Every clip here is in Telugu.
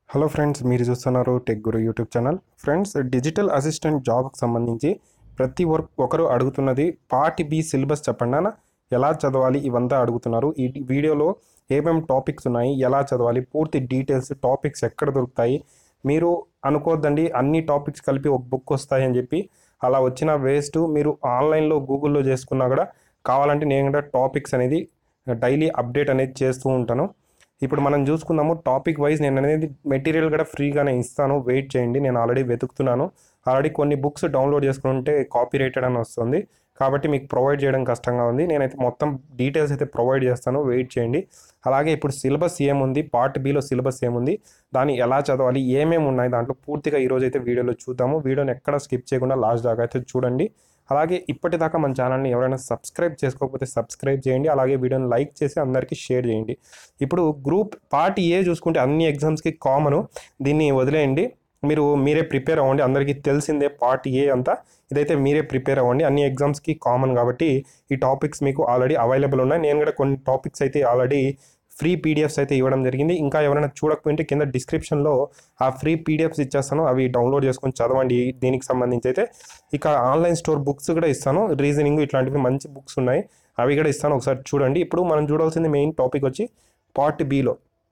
హలో ఫ్రెండ్స్ మీరు చూస్తున్నారు tech Guru YouTube channel friends digital assistant జాబ్కి సంబంధించి ప్రతి ఒక్- ఒక్కరు అడుగుతున్నది పార్ట్ బి సిలబస్ చెప్పండి అన్న ఎలా చదవాలి ఇవంతా అడుగుతున్నారు ఈ వీడియోలో ఏమేమి టాపిక్స్ ఉన్నాయి ఎలా చదవాలి పూర్తి డీటెయిల్స్ టాపిక్స్ ఎక్కడ దొరుకుతాయి మీరు అనుకోవద్దండి అన్ని టాపిక్స్ కలిపి ఒక బుక్ వస్తాయి అని చెప్పి అలా వచ్చిన వేస్ట్ మీరు ఆన్లైన్లో గూగుల్లో చేసుకున్నా కూడా కావాలంటే నేను కూడా టాపిక్స్ అనేది డైలీ అప్డేట్ అనేది చేస్తూ ఉంటాను ఇప్పుడు మనం చూసుకుందాము టాపిక్ వైజ్ నేను అనేది మెటీరియల్ కూడా ఫ్రీగానే ఇస్తాను వెయిట్ చేయండి నేను ఆల్రెడీ వెతుకుతున్నాను ఆల్రెడీ కొన్ని బుక్స్ డౌన్లోడ్ చేసుకుంటే కాపీ రేటెడ్ అని వస్తుంది కాబట్టి మీకు ప్రొవైడ్ చేయడం కష్టంగా ఉంది నేనైతే మొత్తం డీటెయిల్స్ అయితే ప్రొవైడ్ చేస్తాను వెయిట్ చేయండి అలాగే ఇప్పుడు సిలబస్ ఏముంది పార్ట్ బిలో సిలబస్ ఏముంది దాన్ని ఎలా చదవాలి ఏమేమి ఉన్నాయి దాంట్లో పూర్తిగా ఈరోజు అయితే వీడియోలో చూద్దాము వీడియోని ఎక్కడ స్కిప్ చేయకుండా లాస్ట్ దాకా అయితే చూడండి అలాగే ఇప్పటిదాకా మన ఛానల్ని ఎవరైనా సబ్స్క్రైబ్ చేసుకోకపోతే సబ్స్క్రైబ్ చేయండి అలాగే వీడియోని లైక్ చేసి అందరికీ షేర్ చేయండి ఇప్పుడు గ్రూప్ పార్ట్ ఏ చూసుకుంటే అన్ని ఎగ్జామ్స్కి కామన్ దీన్ని వదిలేయండి మీరు మీరే ప్రిపేర్ అవ్వండి అందరికీ తెలిసిందే పార్ట్ ఏ అంతా ఇదైతే మీరే ప్రిపేర్ అవ్వండి అన్ని ఎగ్జామ్స్కి కామన్ కాబట్టి ఈ టాపిక్స్ మీకు ఆల్రెడీ అవైలబుల్ ఉన్నాయి నేను కూడా కొన్ని టాపిక్స్ అయితే ఆల్రెడీ ఫ్రీ పీడిఎఫ్స్ అయితే ఇవ్వడం జరిగింది ఇంకా ఎవరైనా చూడకపోయింటే కింద డిస్క్రిప్షన్లో ఆ ఫ్రీ పీడిఎఫ్స్ ఇచ్చేస్తాను అవి డౌన్లోడ్ చేసుకొని చదవండి దీనికి సంబంధించి అయితే ఇక ఆన్లైన్ స్టోర్ బుక్స్ కూడా ఇస్తాను రీజనింగ్ ఇట్లాంటివి మంచి బుక్స్ ఉన్నాయి అవి కూడా ఇస్తాను ఒకసారి చూడండి ఇప్పుడు మనం చూడాల్సింది మెయిన్ టాపిక్ వచ్చి పార్ట్ బిలో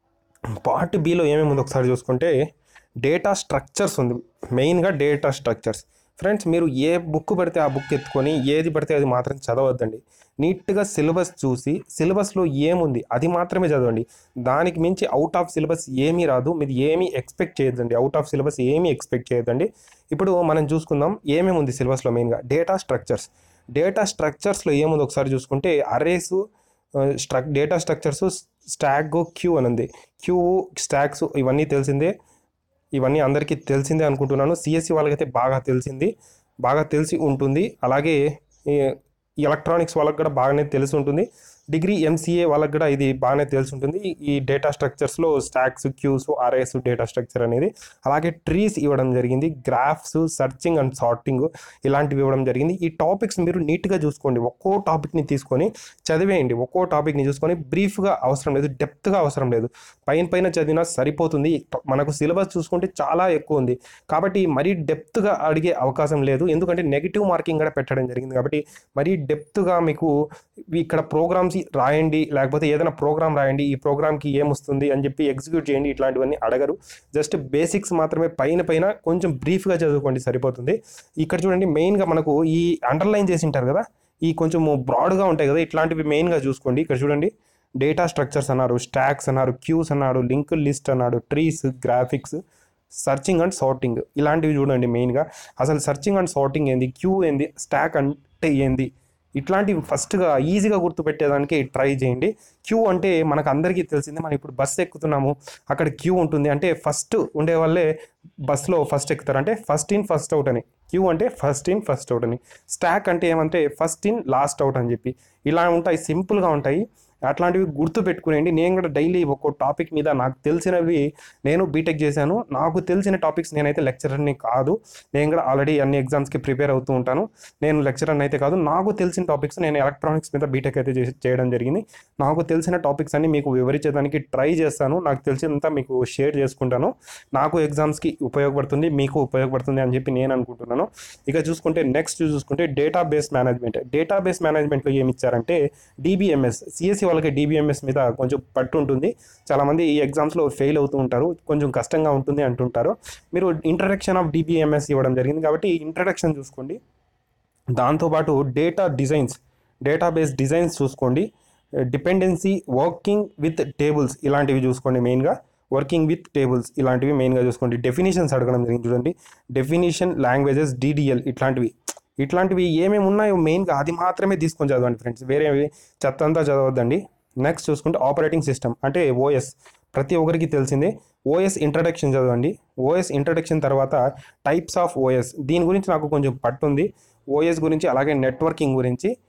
పార్ట్ బిలో ఏమేమి ఉంది ఒకసారి చూసుకుంటే డేటా స్ట్రక్చర్స్ ఉంది మెయిన్గా డేటా స్ట్రక్చర్స్ ఫ్రెండ్స్ మీరు ఏ బుక్ పడితే ఆ బుక్ ఎత్తుకొని ఏది పడితే అది మాత్రం చదవద్దండి నీట్గా సిలబస్ చూసి సిలబస్లో ఏముంది అది మాత్రమే చదవండి దానికి మించి అవుట్ ఆఫ్ సిలబస్ ఏమీ రాదు మీరు ఏమీ ఎక్స్పెక్ట్ చేయొద్దండి అవుట్ ఆఫ్ సిలబస్ ఏమీ ఎక్స్పెక్ట్ చేయొద్దండి ఇప్పుడు మనం చూసుకుందాం ఏమేమి ఉంది సిలబస్లో మెయిన్గా డేటా స్ట్రక్చర్స్ డేటా స్ట్రక్చర్స్లో ఏముంది ఒకసారి చూసుకుంటే arrays struct data structures stack queue అని ఉంది క్యూ స్టాక్స్ ఇవన్నీ తెలిసిందే ఇవన్నీ అందరికీ తెలిసిందే అనుకుంటున్నాను సిఎస్సి వాళ్ళకైతే బాగా తెలిసింది బాగా తెలిసి ఉంటుంది అలాగే ఈ ఎలక్ట్రానిక్స్ వాళ్ళకి కూడా బాగానే తెలిసి ఉంటుంది డిగ్రీ ఎంసీఏ వాళ్ళకి కూడా ఇది బాగానే తెలిసి ఉంటుంది ఈ డేటా స్ట్రక్చర్స్లో stacks queues arrays data structure అనేది అలాగే ట్రీస్ ఇవ్వడం జరిగింది గ్రాఫ్స్ సర్చింగ్ అండ్ సార్టింగ్ ఇలాంటివి ఇవ్వడం జరిగింది ఈ టాపిక్స్ మీరు నీట్గా చూసుకోండి ఒక్కో టాపిక్ని తీసుకొని చదివేయండి ఒక్కో టాపిక్ని చూసుకొని బ్రీఫ్గా అవసరం లేదు డెప్త్గా అవసరం లేదు పైన పైన చదివినా సరిపోతుంది మనకు సిలబస్ చూసుకుంటే చాలా ఎక్కువ ఉంది కాబట్టి మరీ డెప్త్గా అడిగే అవకాశం లేదు ఎందుకంటే నెగిటివ్ మార్కింగ్ కూడా పెట్టడం జరిగింది కాబట్టి మరీ డెప్త్గా మీకు ఇక్కడ ప్రోగ్రామ్స్ రాయండి లేకపోతే ఏదైనా ప్రోగ్రామ్ రాయండి ఈ ప్రోగ్రామ్కి ఏమొస్తుంది అని చెప్పి ఎగ్జిక్యూట్ చేయండి ఇట్లాంటివన్నీ అడగరు జస్ట్ బేసిక్స్ మాత్రమే పైన పైన కొంచెం బ్రీఫ్గా చదువుకోండి సరిపోతుంది ఇక్కడ చూడండి మెయిన్గా మనకు ఈ అండర్లైన్ చేసి ఉంటారు కదా ఈ కొంచెం బ్రాడ్గా ఉంటాయి కదా ఇట్లాంటివి మెయిన్గా చూసుకోండి ఇక్కడ చూడండి డేటా స్ట్రక్చర్స్ అన్నారు స్టాక్స్ అన్నారు క్యూస్ అన్నారు లింక్ లిస్ట్ అన్నాడు trees graphics searching and sorting ఇలాంటివి చూడండి మెయిన్గా అసలు సర్చింగ్ అండ్ సార్టింగ్ ఏంది క్యూ ఏంది స్టాక్ అంటే ఏంది ఇట్లాంటివి ఫస్ట్గా ఈజీగా గుర్తుపెట్టేదానికి ట్రై చేయండి క్యూ అంటే మనకు అందరికీ తెలిసిందే మనం ఇప్పుడు బస్సు ఎక్కుతున్నాము అక్కడ క్యూ ఉంటుంది అంటే ఫస్ట్ ఉండే వాళ్ళే బస్సులో ఫస్ట్ ఎక్కుతారు అంటే ఫస్ట్ ఇన్ ఫస్ట్ అవుట్ అని క్యూ అంటే ఫస్ట్ ఇన్ ఫస్ట్ అవుట్ అని స్టాక్ అంటే ఏమంటే ఫస్ట్ ఇన్ లాస్ట్ అవుట్ అని చెప్పి ఇలా ఉంటాయి సింపుల్గా ఉంటాయి అట్లాంటివి గుర్తు పెట్టుకునేయండి నేను కూడా డైలీ ఒక్కో టాపిక్ మీద నాకు తెలిసినవి నేను బీటెక్ చేశాను నాకు తెలిసిన టాపిక్స్ నేనైతే లెక్చరర్ని కాదు నేను కూడా ఆల్రెడీ అన్ని ఎగ్జామ్స్కి ప్రిపేర్ అవుతూ ఉంటాను నేను లెక్చరర్ని అయితే కాదు నాకు తెలిసిన టాపిక్స్ నేను ఎలక్ట్రానిక్స్ మీద బీటెక్ అయితే చేసి- చేయడం జరిగింది నాకు తెలిసిన టాపిక్స్ అన్ని మీకు వివరించేదానికి ట్రై చేస్తాను నాకు తెలిసినంత మీకు షేర్ చేసుకుంటాను నాకు ఎగ్జామ్స్కి ఉపయోగపడుతుంది మీకు ఉపయోగపడుతుంది అని చెప్పి నేను అనుకుంటున్నాను ఇక చూసుకుంటే నెక్స్ట్ చూసుకుంటే డేటాబేస్ మేనేజ్మెంట్ డేటాబేస్ మేనేజ్మెంట్లో ఏమి ఇచ్చారంటే డిబిఎంఎస్ సిఎస్సి వాళ్ళకి డిబిఎంఎస్ మీద కొంచెం పట్టు ఉంటుంది చాలామంది ఈ ఎగ్జామ్స్లో ఫెయిల్ అవుతూ ఉంటారు కొంచెం కష్టంగా ఉంటుంది అంటుంటారు మీరు ఇంట్రడక్షన్ ఆఫ్ డిబిఎంఎస్ ఇవ్వడం జరిగింది కాబట్టి ఇంట్రడక్షన్ చూసుకోండి దాంతోపాటు డేటా డిజైన్స్ డేటాబేస్ డిజైన్స్ చూసుకోండి డిపెండెన్సీ వర్కింగ్ విత్ టేబుల్స్ ఇలాంటివి చూసుకోండి మెయిన్గా వర్కింగ్ విత్ టేబుల్స్ ఇలాంటివి మెయిన్గా చూసుకోండి డెఫినేషన్స్ అడగడం జరిగింది చూడండి డెఫినేషన్ లాంగ్వేజెస్ డిడిఎల్ ఇట్లాంటివి ఇట్లాంటివి ఏమేమి ఉన్నాయో మెయిన్గా అది మాత్రమే తీసుకొని చదవండి ఫ్రెండ్స్ వేరే చెత్త అంతా చదవద్దండి నెక్స్ట్ చూసుకుంటే ఆపరేటింగ్ సిస్టమ్ అంటే ఓఎస్ ప్రతి ఒక్కరికి తెలిసిందే ఓఎస్ ఇంట్రడక్షన్ చదవండి ఓఎస్ ఇంట్రడక్షన్ తర్వాత టైప్స్ ఆఫ్ ఓఎస్ దీని గురించి నాకు కొంచెం పట్టుంది ఓఎస్ గురించి అలాగే నెట్వర్కింగ్ గురించి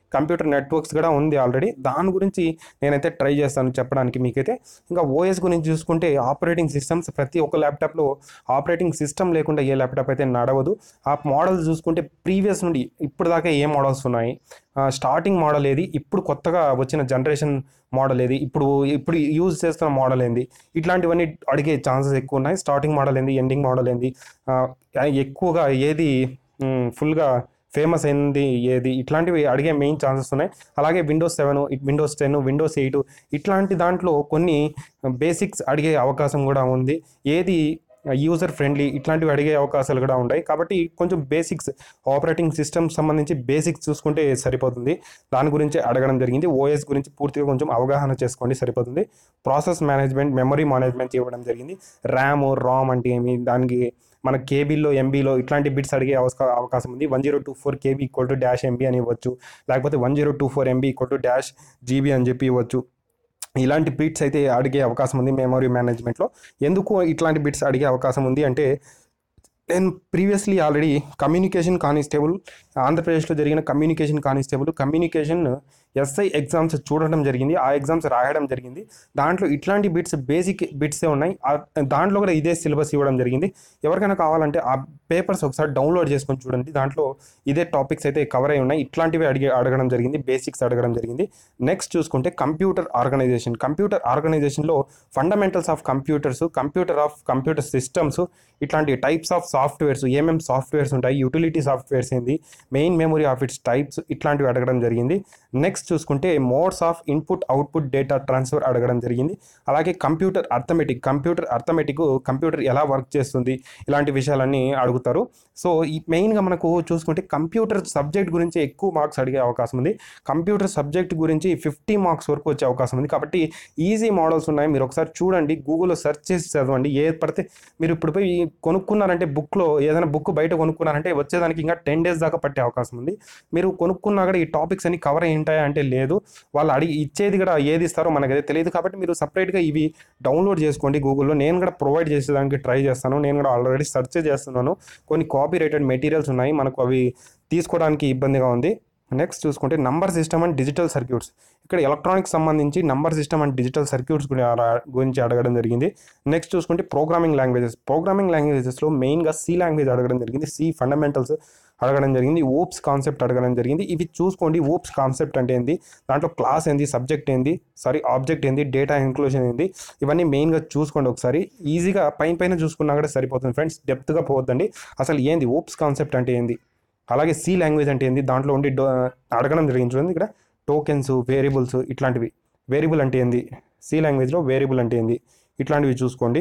కంప్యూటర్ నెట్వర్క్స్ కూడా ఉంది ఆల్రెడీ దాని గురించి నేనైతే ట్రై చేస్తాను చెప్పడానికి మీకైతే ఇంకా ఓఎస్ గురించి చూసుకుంటే ఆపరేటింగ్ సిస్టమ్స్ ప్రతి ఒక్క ల్యాప్టాప్లో ఆపరేటింగ్ సిస్టమ్ లేకుండా ఏ ల్యాప్టాప్ అయితే నడవదు ఆ మోడల్స్ చూసుకుంటే ప్రీవియస్ నుండి ఇప్పుడు దాకా ఏ మోడల్స్ ఉన్నాయి స్టార్టింగ్ మోడల్ ఏది ఇప్పుడు కొత్తగా వచ్చిన జనరేషన్ మోడల్ ఏది ఇప్పుడు ఇప్పుడు యూజ్ చేస్తున్న మోడల్ ఏంది ఇట్లాంటివన్నీ అడిగే ఛాన్సెస్ ఎక్కువ ఉన్నాయి స్టార్టింగ్ మోడల్ ఏంది ఎండింగ్ మోడల్ ఏంది ఆ, ఎక్కువగా ఏది ఫుల్గా ఫేమస్ అయింది ఏది ఇట్లాంటివి అడిగే మెయిన్ ఛాన్సెస్ ఉన్నాయి అలాగే Windows seven Windows ten Windows eight ఇట్లాంటి దాంట్లో కొన్ని బేసిక్స్ అడిగే అవకాశం కూడా ఉంది ఏది యూజర్ ఫ్రెండ్లీ ఇట్లాంటివి అడిగే అవకాశాలు కూడా ఉన్నాయి కాబట్టి కొంచెం బేసిక్స్ ఆపరేటింగ్ సిస్టమ్ సంబంధించి బేసిక్స్ చూసుకుంటే సరిపోతుంది దాని గురించి అడగడం జరిగింది ఓఎస్ గురించి పూర్తిగా కొంచెం అవగాహన చేసుకోండి సరిపోతుంది ప్రాసెస్ మేనేజ్మెంట్ మెమరీ మేనేజ్మెంట్ ఇవ్వడం జరిగింది ర్యామ్ రామ్ అంటే ఏమి దానికి మన కేబీలో ఎంబీలో ఇట్లాంటి బిట్స్ అడిగే అవస- అవకాశం ఉంది one zero two four KB equal to dash MB అని ఇవ్వచ్చు లేకపోతే one zero two four MB equal to dash GB అని చెప్పి ఇవ్వచ్చు ఇలాంటి బిట్స్ అయితే అడిగే అవకాశం ఉంది మెమరీ మేనేజ్మెంట్లో ఎందుకు ఇట్లాంటి బిట్స్ అడిగే అవకాశం ఉంది అంటే నేను ప్రీవియస్లీ ఆల్రెడీ కమ్యూనికేషన్ కానిస్టేబుల్ ఆంధ్రప్రదేశ్లో జరిగిన communication constable communication SI exams చూడడం జరిగింది ఆ ఎగ్జామ్స్ రాయడం జరిగింది దాంట్లో ఇట్లాంటి బిట్స్ బేసిక్ బిట్సే ఉన్నాయి ఆ- దాంట్లో కూడా ఇదే సిలబస్ ఇవ్వడం జరిగింది ఎవరికైనా కావాలంటే ఆ పేపర్స్ ఒకసారి డౌన్లోడ్ చేసుకొని చూడండి దాంట్లో ఇదే టాపిక్స్ అయితే కవర్ అయి ఉన్నాయి ఇట్లాంటివి అడిగే అడగడం జరిగింది బేసిక్స్ అడగడం జరిగింది నెక్స్ట్ చూసుకుంటే కంప్యూటర్ ఆర్గనైజేషన్ కంప్యూటర్ ఆర్గనైజేషన్లో fundamentals of computers computer of computer systems ఇట్లాంటి టైప్స్ ఆఫ్ సాఫ్ట్వేర్స్ ఏమేమి సాఫ్ట్వేర్స్ ఉంటాయి యూటిలిటీ సాఫ్ట్వేర్స్ ఏంది main memory of its types ఇట్లాంటివి అడగడం జరిగింది నెక్స్ట్ చూసుకుంటే modes of input output data transfer అడగడం జరిగింది అలాగే computer arithmetic computer arithmetic computer ఎలా వర్క్ చేస్తుంది ఇలాంటి విషయాలన్నీ అడుగుతారు సో ఈ మెయిన్గా మనకు చూసుకుంటే కంప్యూటర్ సబ్జెక్ట్ గురించి ఎక్కువ మార్క్స్ అడిగే అవకాశం ఉంది కంప్యూటర్ సబ్జెక్ట్ గురించి ఫిఫ్టీ మార్క్స్ వరకు వచ్చే అవకాశం ఉంది కాబట్టి ఈజీ మోడల్స్ ఉన్నాయి మీరు ఒకసారి చూడండి గూగుల్లో సెర్చ్ చేసి చదవండి ఏది పడితే మీరు ఇప్పుడు పోయి కొనుక్కున్నారంటే బుక్లో ఏదైనా బుక్ బయట కొనుక్కున్నారంటే వచ్చేదానికి ఇంకా టెన్ డేస్ దాకా పట్టే అవకాశం ఉంది మీరు కొనుక్కున్నా కూడా ఈ టాపిక్స్ అన్ని కవర్ అయి ఉంటాయా అంటే లేదు వాళ్ళు అడిగి ఇచ్చేది కూడా ఏది ఇస్తారో మనకైతే తెలియదు కాబట్టి మీరు సపరేట్గా ఇవి డౌన్లోడ్ చేసుకోండి గూగుల్లో నేను కూడా ప్రొవైడ్ చేసేదానికి ట్రై చేస్తాను నేను కూడా ఆల్రెడీ సెర్చ్ చేస్తున్నాను కొన్ని కాపీ రైటెడ్ మెటీరియల్స్ ఉన్నాయి మనకు అవి తీసుకోవడానికి ఇబ్బందిగా ఉంది నెక్స్ట్ చూసుకుంటే number system and digital circuits ఇక్కడ ఎలక్ట్రానిక్స్ సంబంధించి number system and digital circuits గురించి అడగడం జరిగింది నెక్స్ట్ చూసుకుంటే ప్రోగ్రామింగ్ లాంగ్వేజెస్ ప్రోగ్రామింగ్ లాంగ్వేజెస్లో మెయిన్గా సి లాంగ్వేజ్ అడగడం జరిగింది సి ఫండమెంటల్స్ అడగడం జరిగింది ఓప్స్ కాన్సెప్ట్ అడగడం జరిగింది ఇవి చూసుకోండి ఓప్స్ కాన్సెప్ట్ అంటే ఏంది దాంట్లో క్లాస్ ఏంది సబ్జెక్ట్ ఏంది సారీ ఆబ్జెక్ట్ ఏంది డేటా ఇన్క్లూషన్ ఏంది ఇవన్నీ మెయిన్గా చూసుకోండి ఒకసారి ఈజీగా పైన పైన చూసుకున్నా కూడా సరిపోతుంది ఫ్రెండ్స్ డెప్త్గా పోవద్దండి అసలు ఏంది ఓప్స్ కాన్సెప్ట్ అంటే ఏంది అలాగే సి లాంగ్వేజ్ అంటే ఏంది దాంట్లో ఉండి డో అడగడం జరిగింది చూడండి ఇక్కడ టోకెన్స్ వేరియబుల్స్ ఇట్లాంటివి వేరియబుల్ అంటే ఏంది సి లాంగ్వేజ్లో వేరియబుల్ అంటే ఏంది ఇట్లాంటివి చూసుకోండి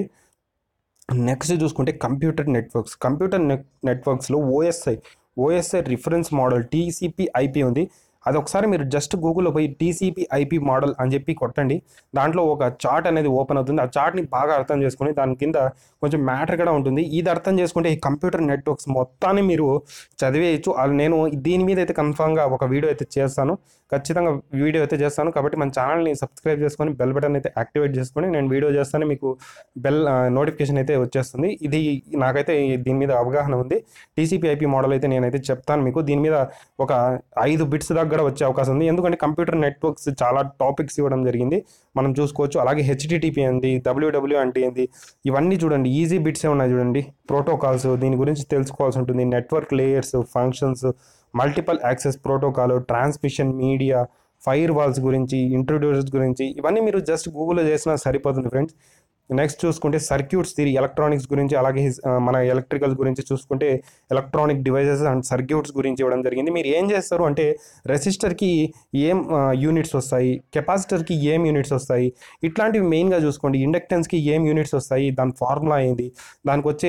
నెక్స్ట్ చూసుకుంటే కంప్యూటర్ నెట్వర్క్స్ కంప్యూటర్ నెట్ నెట్వర్క్స్లో OSI OSI reference model TCP IP ఉంది అది ఒకసారి మీరు జస్ట్ గూగుల్లో పోయి టీసీపీ ఐపీ మోడల్ అని చెప్పి కొట్టండి దాంట్లో ఒక చార్ట్ అనేది ఓపెన్ అవుతుంది ఆ చార్ట్ని బాగా అర్థం చేసుకొని దాని కింద కొంచెం మ్యాటర్ కూడా ఉంటుంది ఇది అర్థం చేసుకుంటే ఈ కంప్యూటర్ నెట్వర్క్స్ మొత్తాన్ని మీరు చదివేయచ్చు అది నేను దీని మీద అయితే కన్ఫామ్గా ఒక వీడియో అయితే చేస్తాను ఖచ్చితంగా వీడియో అయితే చేస్తాను కాబట్టి మన ఛానల్ని సబ్స్క్రైబ్ చేసుకొని బెల్ బటన్ అయితే యాక్టివేట్ చేసుకొని నేను వీడియో చేస్తాను మీకు బెల్ నోటిఫికేషన్ అయితే వచ్చేస్తుంది ఇది నాకైతే దీని మీద అవగాహన ఉంది టీసీపీ ఐపీ మోడల్ అయితే నేనైతే చెప్తాను మీకు దీని మీద ఒక ఐదు బిట్స్ దాకా కూడా వచ్చే అవకాశం ఉంది ఎందుకంటే కంప్యూటర్ నెట్వర్క్స్ చాలా టాపిక్స్ ఇవ్వడం జరిగింది మనం చూసుకోవచ్చు అలాగే హెచ్డిటిపి ఏంది డబ్ల్యూడబ్ల్యూ అంటే ఏంది ఇవన్నీ చూడండి ఈజీ బిట్సే ఉన్నాయి చూడండి ప్రోటోకాల్స్ దీని గురించి తెలుసుకోవాల్సి ఉంటుంది network layers functions multiple access protocol transmission media firewalls గురించి ఇంట్రొడ్యూసర్స్ గురించి ఇవన్నీ మీరు జస్ట్ గూగుల్లో చేసినా సరిపోతుంది ఫ్రెండ్స్ నెక్స్ట్ చూసుకుంటే సర్క్యూట్స్ థియరీ ఎలక్ట్రానిక్స్ గురించి అలాగే his- ఆ, మన ఎలక్ట్రికల్ గురించి చూసుకుంటే ఎలక్ట్రానిక్ డివైసెస్ అండ్ సర్క్యూట్స్ గురించి ఇవ్వడం జరిగింది మీరు ఏం చేస్తారు అంటే రెసిస్టర్కి ఏం యూనిట్స్ వస్తాయి కెపాసిటర్కి ఏం యూనిట్స్ వస్తాయి ఇట్లాంటివి మెయిన్గా చూసుకోండి ఇండక్టెన్స్కి ఏం యూనిట్స్ వస్తాయి దాని ఫార్ములా ఏంది దానికి వచ్చే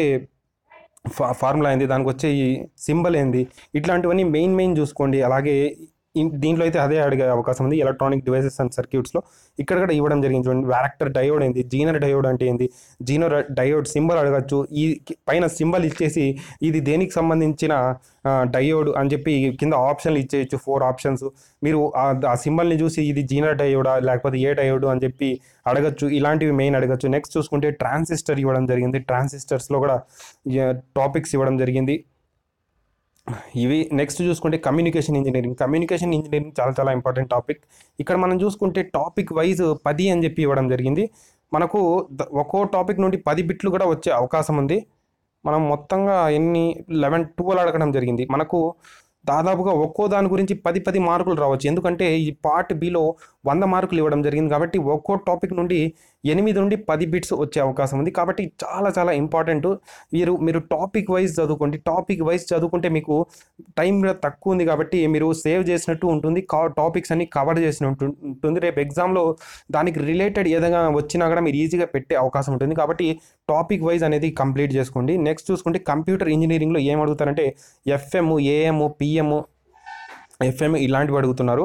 ఫా ఫార్ములా ఏంది దానికి వచ్చే ఈ సింబల్ ఏంది ఇట్లాంటివన్నీ మెయిన్ మెయిన్ చూసుకోండి అలాగే ఇన్- దీంట్లో అయితే అదే అడిగే అవకాశం ఉంది ఎలక్ట్రానిక్ డివైసెస్ అండ్ సర్క్యూట్స్లో ఇక్కడ కూడా ఇవ్వడం జరిగింది చూడండి వ్యారెక్టర్ డయోడ్ ఏంది జీనర్ డయోడ్ అంటే ఏంది జీనర్ డయోడ్ సింబల్ అడగచ్చు ఈ కి- పైన సింబల్ ఇచ్చేసి ఇది దేనికి సంబంధించిన డయోడ్ అని చెప్పి కింద ఆప్షన్లు ఇచ్చేయచ్చు ఫోర్ ఆప్షన్స్ మీరు ఆ- ఆ సింబల్ని చూసి ఇది జీనర్ డయోడా లేకపోతే ఏ డయోడ్ అని చెప్పి అడగచ్చు ఇలాంటివి మెయిన్ అడగచ్చు నెక్స్ట్ చూసుకుంటే ట్రాన్సిస్టర్ ఇవ్వడం జరిగింది ట్రాన్సిస్టర్స్లో కూడా టాపిక్స్ ఇవ్వడం జరిగింది ఇవి నెక్స్ట్ చూసుకుంటే కమ్యూనికేషన్ ఇంజనీరింగ్ కమ్యూనికేషన్ ఇంజనీరింగ్ చాలా చాలా ఇంపార్టెంట్ టాపిక్ ఇక్కడ మనం చూసుకుంటే టాపిక్ వైజ్ పది అని చెప్పి ఇవ్వడం జరిగింది మనకు ద- ఒక్కో టాపిక్ నుండి పది బిట్లు కూడా వచ్చే అవకాశం ఉంది మనం మొత్తంగా ఎన్ని లెవెన్ ట్వెల్వ్ అడగడం జరిగింది మనకు దాదాపుగా ఒక్కో దాని గురించి పది పది మార్కులు రావచ్చు ఎందుకంటే ఈ పార్ట్ బిలో వంద మార్కులు ఇవ్వడం జరిగింది కాబట్టి ఒక్కో టాపిక్ నుండి ఎనిమిది నుండి పది బిట్స్ వచ్చే అవకాశం ఉంది కాబట్టి చాలా చాలా ఇంపార్టెంట్ మీరు మీరు టాపిక్ వైజ్ చదువుకోండి టాపిక్ వైజ్ చదువుకుంటే మీకు టైం కూడా తక్కువ ఉంది కాబట్టి మీరు సేవ్ చేసినట్టు ఉంటుంది టాపిక్స్ అన్ని కవర్ చేసినట్టు ఉంటుంది రేపు ఎగ్జామ్లో దానికి రిలేటెడ్ ఏదైనా వచ్చినా కూడా మీరు ఈజీగా పెట్టే అవకాశం ఉంటుంది కాబట్టి టాపిక్ వైజ్ అనేది కంప్లీట్ చేసుకోండి నెక్స్ట్ చూసుకుంటే కంప్యూటర్ ఇంజనీరింగ్లో ఏం అడుగుతారంటే ఎఫ్ఎం ఏఎం పిఎం ఎఫ్ఎం ఇలాంటివి అడుగుతున్నారు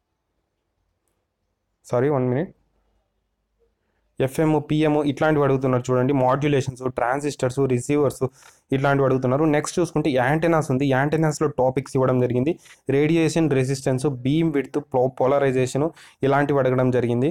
sorry one minute FM PM ఇట్లాంటివి అడుగుతున్నారు చూడండి మాడ్యులేషన్స్ ట్రాన్సిస్టర్స్ రిసీవర్స్ ఇట్లాంటివి అడుగుతున్నారు నెక్స్ట్ చూసుకుంటే యాంటెనాస్ ఉంది యాంటెనాస్లో టాపిక్స్ ఇవ్వడం జరిగింది radiation resistance beam width polarisation ఇలాంటివి అడగడం జరిగింది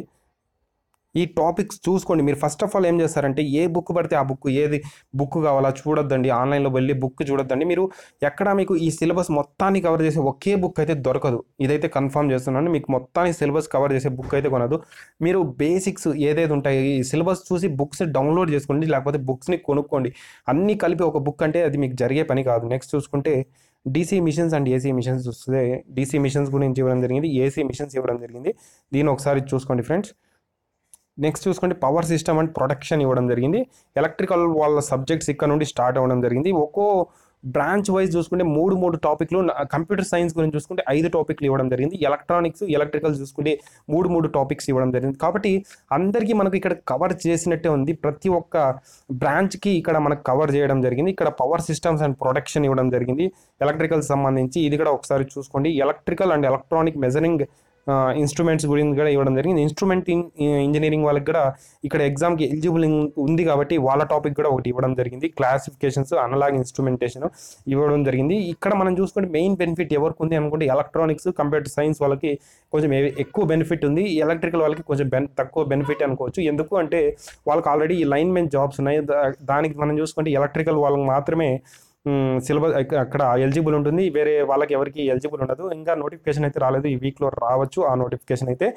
ఈ టాపిక్స్ చూసుకోండి మీరు ఫస్ట్ ఆఫ్ ఆల్ ఏం చేస్తారంటే ఏ బుక్ పడితే ఆ బుక్ ఏది బుక్ కావాలా చూడొద్దండి ఆన్లైన్లో వెళ్ళి బుక్ చూడొద్దండి మీరు ఎక్కడ మీకు ఈ సిలబస్ మొత్తాన్ని కవర్ చేసే ఒకే బుక్ అయితే దొరకదు ఇదైతే కన్ఫర్మ్ చేస్తున్నాను మీకు మొత్తానికి సిలబస్ కవర్ చేసే బుక్ అయితే కొనదు మీరు బేసిక్స్ ఏదైతే ఉంటాయి ఈ సిలబస్ చూసి బుక్స్ డౌన్లోడ్ చేసుకోండి లేకపోతే బుక్స్ని కొనుక్కోండి అన్నీ కలిపి ఒక బుక్ అంటే అది మీకు జరిగే పని కాదు నెక్స్ట్ చూసుకుంటే DC machines and AC machines చూస్తే డీసీ మిషన్స్ గురించి ఇవ్వడం జరిగింది ఏసీ మిషన్స్ ఇవ్వడం జరిగింది దీన్ని ఒకసారి చూసుకోండి ఫ్రెండ్స్ నెక్స్ట్ చూసుకుంటే పవర్ సిస్టమ్ అండ్ ప్రొటెక్షన్ ఇవ్వడం జరిగింది ఎలక్ట్రికల్ వాళ్ళ సబ్జెక్ట్స్ ఇక్కడ నుండి స్టార్ట్ అవ్వడం జరిగింది ఒక్కో బ్రాంచ్ వైజ్ చూసుకుంటే మూడు మూడు టాపిక్లు కంప్యూటర్ సైన్స్ గురించి చూసుకుంటే ఐదు టాపిక్లు ఇవ్వడం జరిగింది ఎలక్ట్రానిక్స్ ఎలక్ట్రికల్ చూసుకుంటే మూడు మూడు టాపిక్స్ ఇవ్వడం జరిగింది కాబట్టి అందరికీ మనకు ఇక్కడ కవర్ చేసినట్టే ఉంది ప్రతి ఒక్క బ్రాంచ్కి ఇక్కడ మనకు కవర్ చేయడం జరిగింది ఇక్కడ పవర్ సిస్టమ్స్ అండ్ ప్రొటెక్షన్ ఇవ్వడం జరిగింది ఎలక్ట్రికల్ సంబంధించి ఇది కూడా ఒకసారి చూసుకోండి electrical and electronic measuring instruments గురించి కూడా ఇవ్వడం జరిగింది ఇన్స్ట్రుమెంట్ ఇంజనీరింగ్ వాళ్ళకి కూడా ఇక్కడ ఎగ్జామ్కి ఎలిజిబుల్ ఉంది కాబట్టి వాళ్ళ టాపిక్ కూడా ఒకటి ఇవ్వడం జరిగింది క్లాసిఫికేషన్స్ అనలాగ్ ఇన్స్ట్రుమెంటేషన్ ఇవ్వడం జరిగింది ఇక్కడ మనం చూసుకుంటే మెయిన్ బెనిఫిట్ ఎవరికి ఉంది అనుకుంటే ఎలక్ట్రానిక్స్ కంప్యూటర్ సైన్స్ వాళ్ళకి కొంచెం ఏ- ఎక్కువ బెనిఫిట్ ఉంది ఎలక్ట్రికల్ వాళ్ళకి కొంచెం బెన్ తక్కువ బెనిఫిట్ అనుకోవచ్చు ఎందుకు అంటే వాళ్ళకి ఆల్రెడీ ఈ లైన్మెన్ జాబ్స్ ఉన్నాయి దా- దానికి మనం చూసుకుంటే ఎలక్ట్రికల్ వాళ్ళకి మాత్రమే సిలబస్ అక్కడ ఎలిజిబుల్ ఉంటుంది వేరే వాళ్ళకి ఎవరికి ఎలిజిబుల్ ఉండదు ఇంకా నోటిఫికేషన్ అయితే రాలేదు ఈ వీక్లో రావచ్చు ఆ నోటిఫికేషన్ అయితే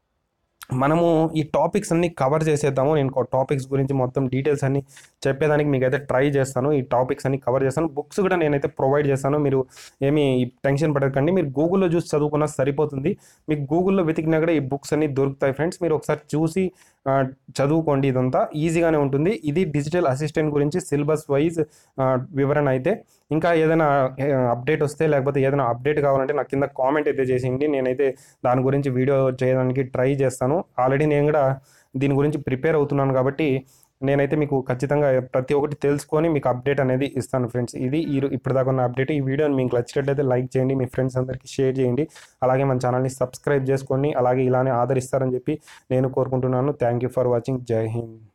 మనము ఈ టాపిక్స్ అన్ని కవర్ చేసేద్దాము నేను టాపిక్స్ గురించి మొత్తం డీటెయిల్స్ అన్ని చెప్పేదానికి మీకు అయితే ట్రై చేస్తాను ఈ టాపిక్స్ అన్ని కవర్ చేస్తాను బుక్స్ కూడా నేనైతే ప్రొవైడ్ చేస్తాను మీరు ఏమీ టెన్షన్ పడకండి మీరు గూగుల్లో చూసి చదువుకున్నా సరిపోతుంది మీకు గూగుల్లో వెతికినా కూడా ఈ బుక్స్ అన్ని దొరుకుతాయి ఫ్రెండ్స్ మీరు ఒకసారి చూసి ఆ, చదువుకోండి ఇదంతా ఈజీగానే ఉంటుంది ఇది డిజిటల్ అసిస్టెంట్ గురించి సిలబస్ వైజ్ వివరణ అయితే ఇంకా ఏదైనా అప్డేట్ వస్తే లేకపోతే ఏదైనా అప్డేట్ కావాలంటే నాకు కింద కామెంట్ అయితే చేసేయండి నేనైతే దాని గురించి వీడియో చేయడానికి ట్రై చేస్తాను ఆల్రెడీ నేను కూడా దీని గురించి ప్రిపేర్ అవుతున్నాను కాబట్టి నేనైతే మీకు ఖచ్చితంగా ప్రతి ఒక్కటి తెలుసుకొని మీకు అప్డేట్ అనేది ఇస్తాను ఫ్రెండ్స్ ఇది ఈ ఇప్పుడు దాకా ఉన్న అప్డేట్ ఈ వీడియోని మీకు నచ్చినట్లయితే లైక్ చేయండి మీ ఫ్రెండ్స్ అందరికీ షేర్ చేయండి అలాగే మన ఛానల్ని సబ్స్క్రైబ్ చేసుకోండి అలాగే ఇలానే ఆదరిస్తారని చెప్పి నేను కోరుకుంటున్నాను థ్యాంక్ యూ ఫర్ వాచింగ్ జై హింద్